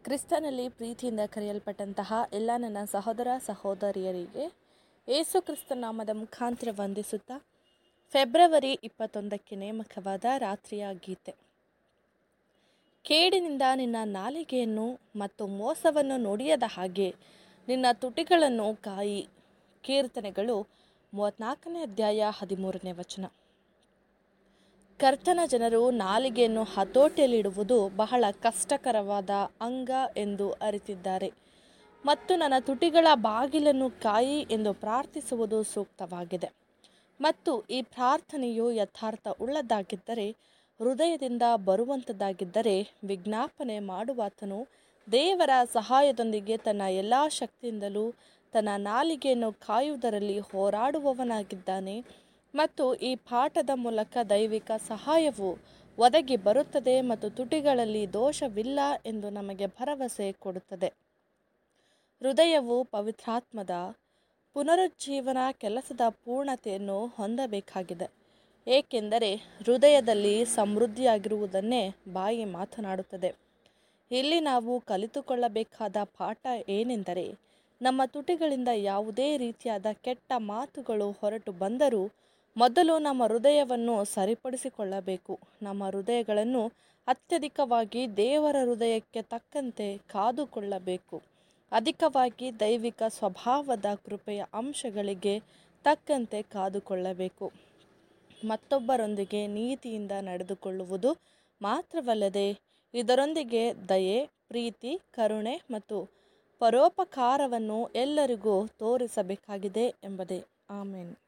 ಕ್ರಿಸ್ತನಲ್ಲಿ ಪ್ರೀತಿಯಿಂದ ಕರೆಯಲ್ಪಟ್ಟಂತಹ ಎಲ್ಲ ನನ್ನ ಸಹೋದರ ಸಹೋದರಿಯರಿಗೆ ಏಸು ಕ್ರಿಸ್ತ ನಾಮದ ಮುಖಾಂತರ ವಂದಿಸುತ್ತಾ ಫೆಬ್ರವರಿ ಇಪ್ಪತ್ತೊಂದಕ್ಕೆ ನೇಮಕವಾದ ರಾತ್ರಿಯ ಗೀತೆ ಕೇಡಿನಿಂದ ನಿನ್ನ ನಾಲಿಗೆಯನ್ನು ಮತ್ತು ಮೋಸವನ್ನು ನುಡಿಯದ ಹಾಗೆ ನಿನ್ನ ತುಟಿಗಳನ್ನು ಕಾಯಿ ಕೀರ್ತನೆಗಳು ಮೂವತ್ನಾಲ್ಕನೇ ಅಧ್ಯಾಯ ಹದಿಮೂರನೇ ವಚನ ಕರ್ತನ ಜನರು ನಾಲಿಗೆಯನ್ನು ಹತೋಟಿಯಲ್ಲಿಡುವುದು ಬಹಳ ಕಷ್ಟಕರವಾದ ಅಂಗ ಎಂದು ಅರಿತಿದ್ದಾರೆ ಮತ್ತು ನನ್ನ ತುಟಿಗಳ ಬಾಗಿಲನ್ನು ಕಾಯಿ ಎಂದು ಪ್ರಾರ್ಥಿಸುವುದು ಸೂಕ್ತವಾಗಿದೆ ಮತ್ತು ಈ ಪ್ರಾರ್ಥನೆಯು ಯಥಾರ್ಥ ಉಳ್ಳದಾಗಿದ್ದರೆ ಹೃದಯದಿಂದ ಬರುವಂಥದ್ದಾಗಿದ್ದರೆ ವಿಜ್ಞಾಪನೆ ಮಾಡುವಾತನು ದೇವರ ಸಹಾಯದೊಂದಿಗೆ ತನ್ನ ಎಲ್ಲ ಶಕ್ತಿಯಿಂದಲೂ ತನ್ನ ನಾಲಿಗೆಯನ್ನು ಕಾಯುವುದರಲ್ಲಿ ಹೋರಾಡುವವನಾಗಿದ್ದಾನೆ ಮತ್ತು ಈ ಪಾಠದ ಮೂಲಕ ದೈವಿಕ ಸಹಾಯವು ಒದಗಿ ಬರುತ್ತದೆ ಮತ್ತು ತುಟಿಗಳಲ್ಲಿ ದೋಷವಿಲ್ಲ ಎಂದು ನಮಗೆ ಭರವಸೆ ಕೊಡುತ್ತದೆ ಹೃದಯವು ಪವಿತ್ರಾತ್ಮದ ಪುನರುಜ್ಜೀವನ ಕೆಲಸದ ಪೂರ್ಣತೆಯನ್ನು ಹೊಂದಬೇಕಾಗಿದೆ ಏಕೆಂದರೆ ಹೃದಯದಲ್ಲಿ ಸಮೃದ್ಧಿಯಾಗಿರುವುದನ್ನೇ ಬಾಯಿ ಮಾತನಾಡುತ್ತದೆ ಇಲ್ಲಿ ನಾವು ಕಲಿತುಕೊಳ್ಳಬೇಕಾದ ಪಾಠ ಏನೆಂದರೆ ನಮ್ಮ ತುಟಿಗಳಿಂದ ಯಾವುದೇ ರೀತಿಯಾದ ಕೆಟ್ಟ ಮಾತುಗಳು ಹೊರಟು ಬಂದರೂ ಮೊದಲು ನಮ್ಮ ಹೃದಯವನ್ನು ಸರಿಪಡಿಸಿಕೊಳ್ಳಬೇಕು ನಮ್ಮ ಹೃದಯಗಳನ್ನು ಅತ್ಯಧಿಕವಾಗಿ ದೇವರ ಹೃದಯಕ್ಕೆ ತಕ್ಕಂತೆ ಕಾದುಕೊಳ್ಳಬೇಕು ಅಧಿಕವಾಗಿ ದೈವಿಕ ಸ್ವಭಾವದ ಕೃಪೆಯ ಅಂಶಗಳಿಗೆ ತಕ್ಕಂತೆ ಕಾದುಕೊಳ್ಳಬೇಕು ಮತ್ತೊಬ್ಬರೊಂದಿಗೆ ನೀತಿಯಿಂದ ನಡೆದುಕೊಳ್ಳುವುದು ಮಾತ್ರವಲ್ಲದೆ ಇದರೊಂದಿಗೆ ದಯೆ ಪ್ರೀತಿ ಕರುಣೆ ಮತ್ತು ಪರೋಪಕಾರವನ್ನು ಎಲ್ಲರಿಗೂ ತೋರಿಸಬೇಕಾಗಿದೆ ಎಂಬುದೇ ಆಮೇನ್